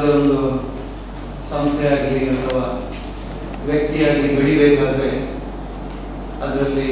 ಒಂದು ಸಂಸ್ಥೆಯಾಗಲಿ ಅಥವಾ ವ್ಯಕ್ತಿಯಾಗಲಿ ಬೆಳಿಬೇಕಾದ್ರೆ ಅದರಲ್ಲಿ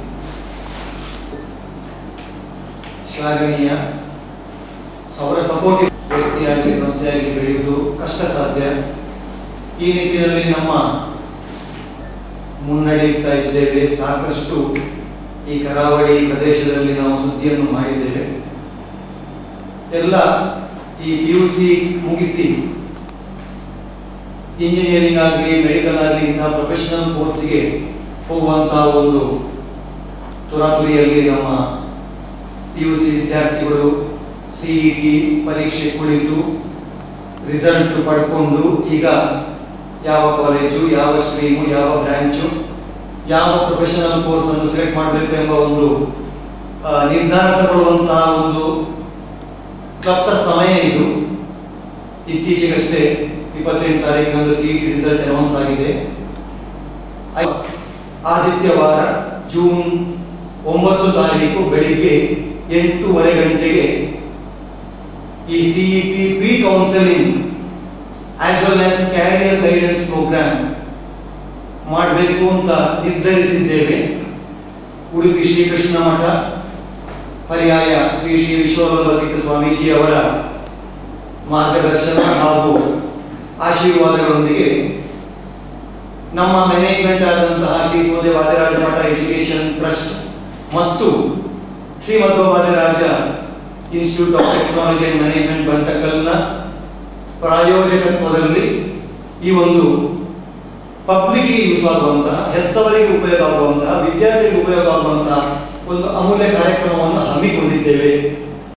ಶ್ಲಾಘನೀಯ ಅವರ ಸಪೋರ್ಟಿವ್ ವ್ಯಕ್ತಿಯಾಗಿ ಸಂಸ್ಥೆಯಾಗಿ ಬೆಳೆಯುವುದು ಕಷ್ಟ ಸಾಧ್ಯ ಈ ನಿಟ್ಟಿನಲ್ಲಿ ನಮ್ಮ ಮುನ್ನಡೆಯುತ್ತಾ ಇದ್ದೇವೆ ಸಾಕಷ್ಟು ಈ ಕರಾವಳಿ ಪ್ರದೇಶದಲ್ಲಿ ನಾವು ಸುದ್ದಿಯನ್ನು ಮಾಡಿದ್ದೇವೆ ಎಲ್ಲ ಈ ಪಿ ಯು ಸಿ ಮುಗಿಸಿ ಇಂಜಿನಿಯರಿಂಗ್ ಆಗಲಿ ಮೆಡಿಕಲ್ ಆಗಲಿ ಇಂತಹ ಪ್ರೊಫೆಷನಲ್ ಕೋರ್ಸಿಗೆ ಹೋಗುವಂತಹ ಒಂದು ತುರಾತುರಿಯಲ್ಲಿ ನಮ್ಮ ಪಿ ಯು ಸಿ ವಿದ್ಯಾರ್ಥಿಗಳು ಸಿಇಟಿ ಪರೀಕ್ಷೆ ಕುಳಿತು ರಿಸಲ್ಟ್ ಪಡ್ಕೊಂಡು ಈಗ ಯಾವ ಕಾಲೇಜು ಯಾವ ಸ್ಟ್ರೀಮು ಯಾವ ಬ್ರಾಂಚು ಯಾವ ಪ್ರೊಫೆಷನಲ್ ಕೋರ್ಸ್ ಅನ್ನು ಸೆಲೆಕ್ಟ್ ಮಾಡಬೇಕು ಎಂಬ ಒಂದು ಆ, ನಿರ್ಧಾರ ತಗೊಳ್ಳುವಂತಹ ಒಂದು ಕ್ಲಪ್ತ ಸಮಯ ಇದು ಇತ್ತೀಚೆಗಷ್ಟೇ ಇಪ್ಪತ್ತೆಂಟು ತಾರೀಕಿನಂದು ಸಿ ಟಿ ರಿಸಲ್ಟ್ ಅನೌನ್ಸ್ ಆಗಿದೆ ಐ- ಆದಿತ್ಯವಾರ ಜೂನ್ ಒಂಬತ್ತು ತಾರೀಕು ಬೆಳಿಗ್ಗೆ ಎಂಟೂವರೆ ಗಂಟೆಗೆ ಈ CET pre counselling as well as career guidance program ಮಾಡಬೇಕು ಅಂತ ನಿರ್ಧರಿಸಿದ್ದೇವೆ ಉಡುಪಿ ಶ್ರೀಕೃಷ್ಣ ಮಠ ಪರ್ಯಾಯ ಶ್ರೀ ಶ್ರೀ ವಿಶ್ವವಲ್ಲಭ ಸ್ವಾಮೀಜಿ ಅವರ ಮಾರ್ಗದರ್ಶನ ಹಾಗೂ ಆಶೀರ್ವಾದಗಳೊಂದಿಗೆ ನಮ್ಮ ಮ್ಯಾನೇಜ್ಮೆಂಟ್ ಆದಂತಹ ಶ್ರೀ ಸೋದೆ ವಾದಿರಾಜ ಮಠ ಎಜುಕೇಶನ್ ಟ್ರಸ್ಟ್ ಮತ್ತು Shrimad Vadiraja institute of technology and management ಬಂಟಕಲ್ನ ಪ್ರಾಯೋಜಕತ್ವದಲ್ಲಿ ಈ ಒಂದು ಪಬ್ಲಿಕ್ಗೆ ಯೂಸ್ ಆಗುವಂತಹ ಹೆತ್ತವರಿಗೆ ಉಪಯೋಗ ಆಗುವಂತಹ ವಿದ್ಯಾರ್ಥಿಗಳಿಗೆ ಉಪಯೋಗ ಆಗುವಂತಹ ಒಂದು ಅಮೂಲ್ಯ ಕಾರ್ಯಕ್ರಮವನ್ನು ಹಮ್ಮಿಕೊಂಡಿದ್ದೇವೆ